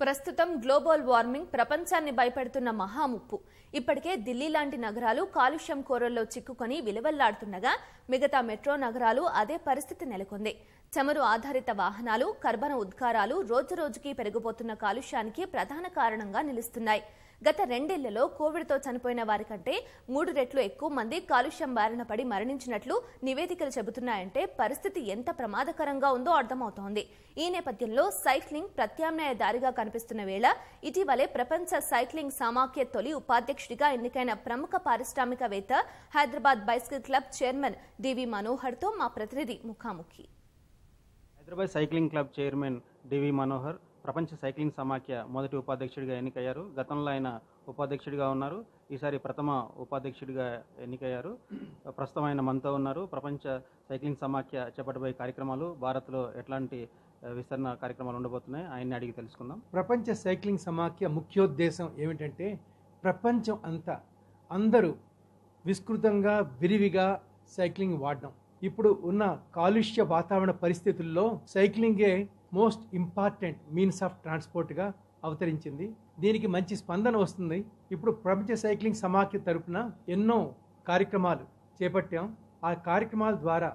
ప్రస్తుతం global warming ప్రపంచాన్ని భయపెడుతున్న మహాముప్పు ఇప్పటికే ఢిల్లీ లాంటి నగరాలు కాలుష్యం కోరల్లో చిక్కుకొని విలువల్లాడుతుండగా మిగతా మెట్రో నగరాలు అదే పరిస్థితి నెలకొంది చమురు ఆధారిత వాహనాలు కర్బన ఉద్గారాలు రోజురోజుకి పెరిగిపోతున్న కాలుష్యానికి ప్రధాన కారణంగా నిలుస్తున్నాయి గత రెండేళ్లలో కోవిడ్తో చనిపోయిన వారి కంటే మూడు రెట్లు ఎక్కువ మంది కాలుష్యం బారిన పడి మరణించినట్లు నివేదికలు చెబుతున్నాయంటే పరిస్థితి ఎంత ప్రమాదకరంగా ఉందో అర్థమవుతోంది ఈ నేపథ్యంలో సైక్లింగ్ ప్రత్యామ్నాయ దారిగా కనిపిస్తున్న వేళ ఇటీవలే ప్రపంచ సైక్లింగ్ సమాఖ్య తొలి ఉపాధ్యక్షుడిగా ఎన్నికైన ప్రముఖ పారిశ్రామికవేత్త Hyderabad bicycle club chairman D V మనోహర్తో మా ప్రతినిధి ముఖాముఖి Hyderabad cycling club chairman D V Manohar ప్రపంచ సైక్లింగ్ సమాఖ్య మొదటి ఉపాధ్యక్షుడిగా ఎన్నికయ్యారు గతంలో ఆయన ఉపాధ్యక్షుడిగా ఉన్నారు ఈసారి ప్రథమ ఉపాధ్యక్షుడిగా ఎన్నికయ్యారు ప్రస్తుతం ఆయన మనతో ఉన్నారు ప్రపంచ సైక్లింగ్ సమాఖ్య చేపట్టబోయే కార్యక్రమాలు భారత్లో ఎట్లాంటి ఆ, విస్తరణ కార్యక్రమాలు ఉండబోతున్నాయి ఆయన్ని అడిగి తెలుసుకుందాం ప్రపంచ సైక్లింగ్ సమాఖ్య ముఖ్యోద్దేశం ఏమిటంటే ప్రపంచం అంతా అందరూ విస్తృతంగా విరివిగా సైక్లింగ్ వాడడం ఇప్పుడు ఉన్న కాలుష్య వాతావరణ పరిస్థితుల్లో సైక్లింగే మోస్ట్ ఇంపార్టెంట్ మీన్స్ ఆఫ్ ట్రాన్స్పోర్ట్గా అవతరించింది దీనికి మంచి స్పందన వస్తుంది ఇప్పుడు ప్రపంచ సైక్లింగ్ సమాఖ్య తరపున ఎన్నో కార్యక్రమాలు చేపట్టాం ఆ కార్యక్రమాల ద్వారా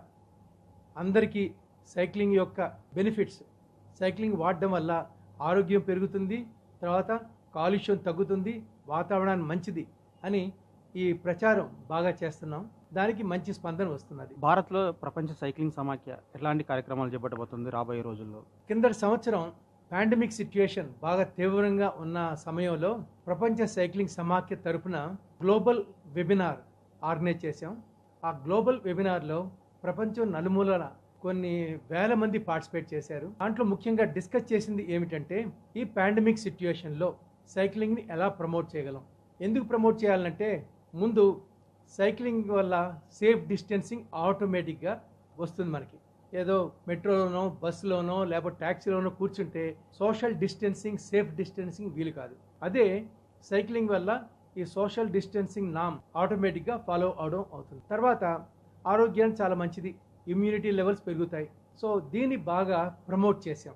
అందరికీ సైక్లింగ్ యొక్క బెనిఫిట్స్ సైక్లింగ్ వాడడం వల్ల ఆరోగ్యం పెరుగుతుంది తర్వాత కాలుష్యం తగ్గుతుంది వాతావరణానికి మంచిది అని ఈ ప్రచారం బాగా చేస్తున్నాం దానికి మంచి స్పందన వస్తున్నది భారత్లో ప్రపంచ సైక్లింగ్ సమాఖ్య ఎట్లాంటి కార్యక్రమాలు చేపట్టబోతుంది రాబోయే రోజుల్లో కిందటి సంవత్సరం పాండమిక్ సిచ్యుయేషన్ బాగా తీవ్రంగా ఉన్న సమయంలో ప్రపంచ సైక్లింగ్ సమాఖ్య తరపున గ్లోబల్ వెబినార్ ఆర్గనైజ్ చేశాం ఆ గ్లోబల్ వెబినార్లో ప్రపంచం నలుమూలల కొన్ని వేల మంది పార్టిసిపేట్ చేశారు దాంట్లో ముఖ్యంగా డిస్కస్ చేసింది ఏమిటంటే ఈ పాండమిక్ సిచ్యుయేషన్లో సైక్లింగ్ని ఎలా ప్రమోట్ చేయగలం ఎందుకు ప్రమోట్ చేయాలంటే ముందు సైక్లింగ్ వల్ల సేఫ్ డిస్టెన్సింగ్ ఆటోమేటిక్గా వస్తుంది మనకి ఏదో మెట్రోలోనో బస్సులోనో లేకపోతే ట్యాక్సీలోనో కూర్చుంటే సోషల్ డిస్టెన్సింగ్ సేఫ్ డిస్టెన్సింగ్ వీలు కాదు అదే సైక్లింగ్ వల్ల ఈ సోషల్ డిస్టెన్సింగ్ నామ్ ఆటోమేటిక్గా ఫాలో అవడం అవుతుంది తర్వాత ఆరోగ్యానికి చాలా మంచిది ఇమ్యూనిటీ లెవెల్స్ పెరుగుతాయి సో దీన్ని బాగా ప్రమోట్ చేసాం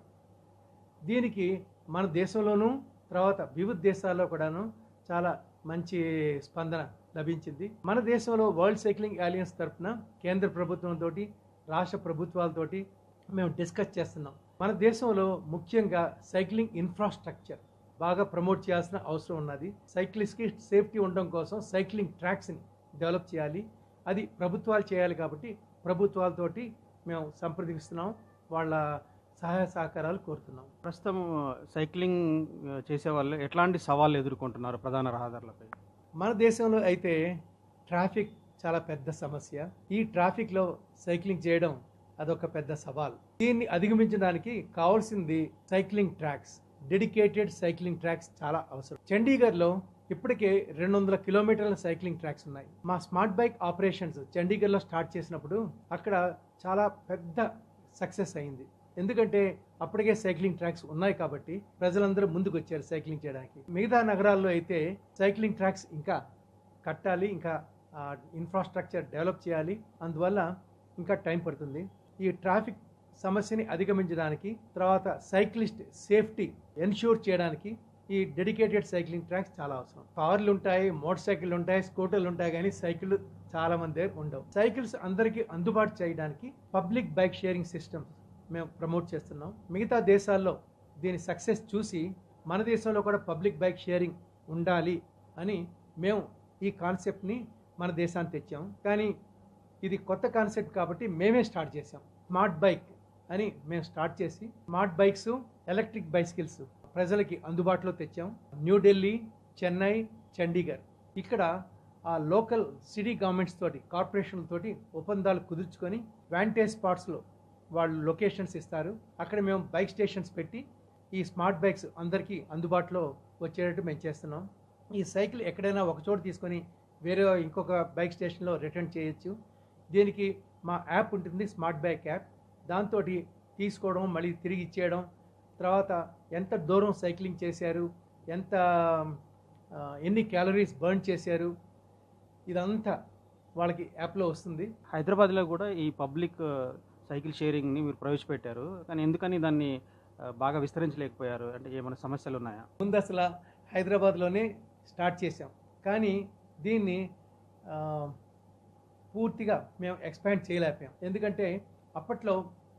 దీనికి మన దేశంలోనూ తర్వాత వివిధ దేశాల్లో కూడాను చాలా మంచి స్పందన లభించింది మన దేశంలో వరల్డ్ సైక్లింగ్ అలయన్స్ తరఫున కేంద్ర ప్రభుత్వంతో రాష్ట్ర ప్రభుత్వాలతోటి మేము డిస్కస్ చేస్తున్నాం మన దేశంలో ముఖ్యంగా సైక్లింగ్ ఇన్ఫ్రాస్ట్రక్చర్ బాగా ప్రమోట్ చేయాల్సిన అవసరం ఉన్నది సైక్లిస్ట్కి సేఫ్టీ ఉండడం కోసం సైక్లింగ్ ట్రాక్స్ని డెవలప్ చేయాలి అది ప్రభుత్వాలు చేయాలి కాబట్టి ప్రభుత్వాలతోటి మేము సంప్రదిస్తున్నాం వాళ్ళ సహాయ సహకారాలు కోరుతున్నాం ప్రస్తుతం సైక్లింగ్ ఆ, చేసే వాళ్ళు ఎట్లాంటి సవాళ్ళు ఎదుర్కొంటున్నారు ప్రధాన రహదారులపై మన దేశంలో అయితే ట్రాఫిక్ చాలా పెద్ద సమస్య ఈ ట్రాఫిక్లో సైక్లింగ్ చేయడం అదొక పెద్ద సవాల్ దీన్ని అధిగమించడానికి కావాల్సింది cycling tracks dedicated cycling tracks చాలా అవసరం చండీగఢ్లో ఇప్పటికే రెండు వందల కిలోమీటర్ల సైక్లింగ్ ట్రాక్స్ ఉన్నాయి మా స్మార్ట్ బైక్ ఆపరేషన్స్ చండీగఢ్లో స్టార్ట్ చేసినప్పుడు అక్కడ చాలా పెద్ద సక్సెస్ అయింది ఎందుకంటే అప్పటికే సైక్లింగ్ ట్రాక్స్ ఉన్నాయి కాబట్టి ప్రజలందరూ ముందుకు వచ్చారు సైక్లింగ్ చేయడానికి మిగతా నగరాల్లో అయితే సైక్లింగ్ ట్రాక్స్ ఇంకా కట్టాలి ఇంకా ఇన్ఫ్రాస్ట్రక్చర్ డెవలప్ చేయాలి అందువల్ల ఇంకా టైం పడుతుంది ఈ ట్రాఫిక్ సమస్యని అధిగమించడానికి తర్వాత సైక్లిస్ట్ సేఫ్టీ ఎన్ష్యూర్ చేయడానికి ఈ డెడికేటెడ్ సైక్లింగ్ ట్రాక్స్ చాలా అవసరం కార్లు ఉంటాయి మోటార్ సైకిల్ ఉంటాయి స్కూటర్లు ఉంటాయి కానీ సైకిల్ చాలా మంది దగ్గర ఉండవు సైకిల్స్ అందరికీ అందుబాటు చేయడానికి పబ్లిక్ బైక్ షేరింగ్ సిస్టమ్స్ మేము ప్రమోట్ చేస్తున్నాం మిగతా దేశాల్లో దీని సక్సెస్ చూసి మన దేశంలో కూడా పబ్లిక్ బైక్ షేరింగ్ ఉండాలి అని మేము ఈ కాన్సెప్ట్ని మన దేశానికి తెచ్చాం కానీ ఇది కొత్త కాన్సెప్ట్ కాబట్టి మేమే స్టార్ట్ చేసాం స్మార్ట్ బైక్ అని మేము స్టార్ట్ చేసి స్మార్ట్ బైక్స్ ఎలక్ట్రిక్ బైసికల్స్ ప్రజలకి అందుబాటులో తెచ్చాం న్యూఢిల్లీ చెన్నై చండీగఢ్ ఇక్కడ ఆ లోకల్ సిటీ గవర్నమెంట్స్ తోటి కార్పొరేషన్ల తోటి ఒప్పందాలు కుదుర్చుకొని వ్యాంటేజ్ స్పాట్స్లో వాళ్ళు లొకేషన్స్ ఇస్తారు అక్కడ మేము బైక్ స్టేషన్స్ పెట్టి ఈ స్మార్ట్ బైక్స్ అందరికీ అందుబాటులో వచ్చేటట్టు మేము చేస్తున్నాం ఈ సైకిల్ ఎక్కడైనా ఒక చోట తీసుకొని వేరే ఇంకొక బైక్ స్టేషన్లో రిటర్న్ చేయొచ్చు దీనికి మా యాప్ ఉంటుంది స్మార్ట్ బైక్ యాప్ దాంతో తీసుకోవడం మళ్ళీ తిరిగి ఇచ్చేయడం తర్వాత ఎంత దూరం సైక్లింగ్ చేశారు ఎంత ఆ, ఎన్ని క్యాలరీస్ బర్న్ చేశారు ఇదంతా వాళ్ళకి యాప్లో వస్తుంది హైదరాబాద్లో కూడా ఈ పబ్లిక్ సైకిల్ షేరింగ్ని మీరు ప్రవేశపెట్టారు కానీ ఎందుకని దాన్ని ఆ, బాగా విస్తరించలేకపోయారు అంటే ఏమైనా సమస్యలు ఉన్నాయా ముందు అసలు హైదరాబాద్లోనే స్టార్ట్ చేసాం కానీ దీన్ని ఆ, పూర్తిగా మేము ఎక్స్పాండ్ చేయలేకపోయాం ఎందుకంటే అప్పట్లో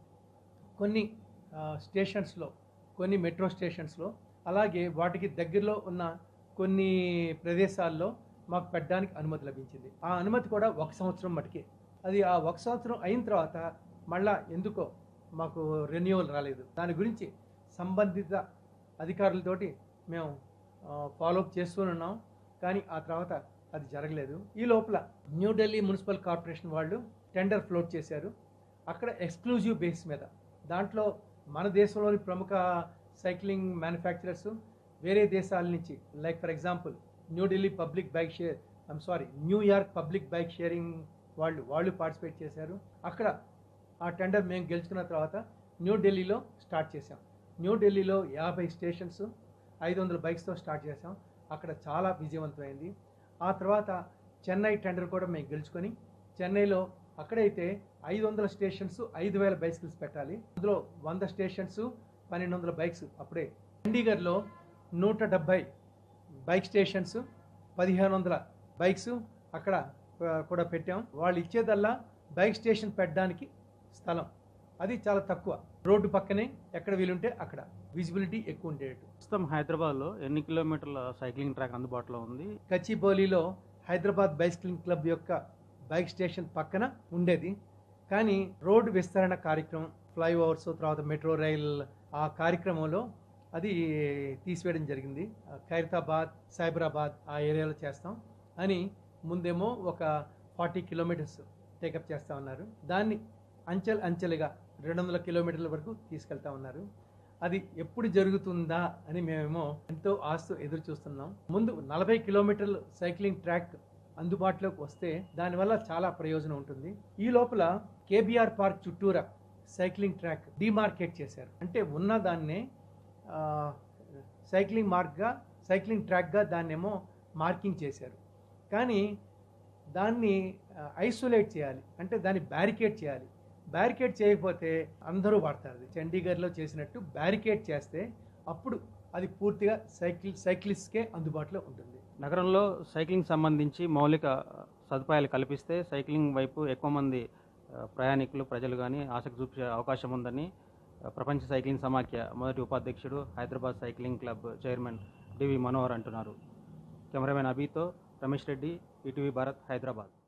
కొన్ని ఆ, స్టేషన్స్లో కొన్ని మెట్రో స్టేషన్స్లో అలాగే వాటికి దగ్గరలో ఉన్న కొన్ని ప్రదేశాల్లో మాకు పెట్టడానికి అనుమతి లభించింది ఆ అనుమతి కూడా ఒక సంవత్సరం మటుకే అది ఆ ఒక సంవత్సరం అయిన తర్వాత మళ్ళా ఎందుకో మాకు రెన్యువల్ రాలేదు దాని గురించి సంబంధిత అధికారులతోటి మేము ఫాలోఅప్ చేస్తూనే ఉన్నాం కానీ ఆ తర్వాత అది జరగలేదు ఈ లోపల న్యూఢిల్లీ మున్సిపల్ కార్పొరేషన్ వాళ్ళు టెండర్ ఫ్లోట్ చేశారు అక్కడ ఎక్స్క్లూజివ్ బేస్ మీద దాంట్లో మన దేశంలోని ప్రముఖ సైక్లింగ్ మ్యానుఫ్యాక్చరర్స్ వేరే దేశాల నుంచి like for example New Delhi public bike share I'm sorry New York public bike sharing వాళ్ళు వాళ్ళు పార్టిసిపేట్ చేశారు అక్కడ ఆ టెండర్ మేము గెలుచుకున్న తర్వాత న్యూఢిల్లీలో స్టార్ట్ చేసాం న్యూఢిల్లీలో యాభై స్టేషన్స్ ఐదు వందల బైక్స్తో స్టార్ట్ చేసాం అక్కడ చాలా విజయవంతమైంది ఆ తర్వాత చెన్నై టెండర్ కూడా మేము గెలుచుకొని చెన్నైలో అక్కడైతే ఐదు వందల స్టేషన్స్ ఐదు వేల బైసికల్స్ పెట్టాలి అందులో వంద స్టేషన్స్ పన్నెండు వందల బైక్స్ అప్పుడే చండీగఢ్లో నూట డెబ్భై బైక్ స్టేషన్స్ పదిహేను వందల బైక్స్ అక్కడ ఆ, కూడా పెట్టాం వాళ్ళు ఇచ్చేదల్లా బైక్ స్టేషన్ పెట్టడానికి స్థలం అది చాలా తక్కువ రోడ్డు పక్కనే ఎక్కడ వీలుంటే అక్కడ విజిబిలిటీ ఎక్కువ ఉండేటట్టు ప్రస్తుతం హైదరాబాద్లో ఎన్ని కిలోమీటర్ల సైక్లింగ్ ట్రాక్ అందుబాటులో ఉంది కచ్చిబౌలిలో హైదరాబాద్ బైసికలింగ్ క్లబ్ యొక్క బైక్ స్టేషన్ పక్కన ఉండేది కానీ రోడ్డు విస్తరణ కార్యక్రమం ఫ్లైఓవర్స్ తర్వాత మెట్రో రైల్ ఆ కార్యక్రమంలో అది తీసివేయడం జరిగింది ఆ ఖైరతాబాద్ సైబరాబాద్ ఆ ఏరియాలో చేస్తాం అని ముందేమో ఒక ఫార్టీ కిలోమీటర్స్ టేకప్ చేస్తా ఉన్నారు దాన్ని అంచెల్ అంచెలుగా రెండు వందల కిలోమీటర్ల వరకు తీసుకెళ్తా ఉన్నారు అది ఎప్పుడు జరుగుతుందా అని మేమేమో ఎంతో ఆస్తూ ఎదురు చూస్తున్నాం ముందు నలభై కిలోమీటర్లు సైక్లింగ్ ట్రాక్ అందుబాటులోకి వస్తే దానివల్ల చాలా ప్రయోజనం ఉంటుంది ఈ లోపల కేబీఆర్ పార్క్ చుట్టూరా సైక్లింగ్ ట్రాక్ డిమార్కెట్ చేశారు అంటే ఉన్న దాన్నే ఆ, సైక్లింగ్ మార్క్గా సైక్లింగ్ ట్రాక్గా దాన్నేమో మార్కింగ్ చేశారు కానీ దాన్ని ఐసోలేట్ చేయాలి అంటే దాన్ని బ్యారికేడ్ చేయాలి బ్యారికేడ్ చేయకపోతే అందరూ వాడతారు అది చండీగఢ్లో చేసినట్టు బ్యారికేడ్ చేస్తే అప్పుడు అది పూర్తిగా సైకిల్ సైక్లిస్ట్కే అందుబాటులో ఉంటుంది నగరంలో సైక్లింగ్ సంబంధించి మౌలిక సదుపాయాలు కల్పిస్తే సైక్లింగ్ వైపు ఎక్కువ మంది ఆ, ప్రయాణికులు ప్రజలు కానీ ఆసక్తి చూపే అవకాశం ఉందని ఆ, ప్రపంచ సైక్లింగ్ సమాఖ్య మొదటి ఉపాధ్యక్షుడు Hyderabad cycling club chairman D V Manohar అంటున్నారు కెమెరామెన్ అభితో రమేష్ రెడ్డి ఈటీవీ భారత్ హైదరాబాద్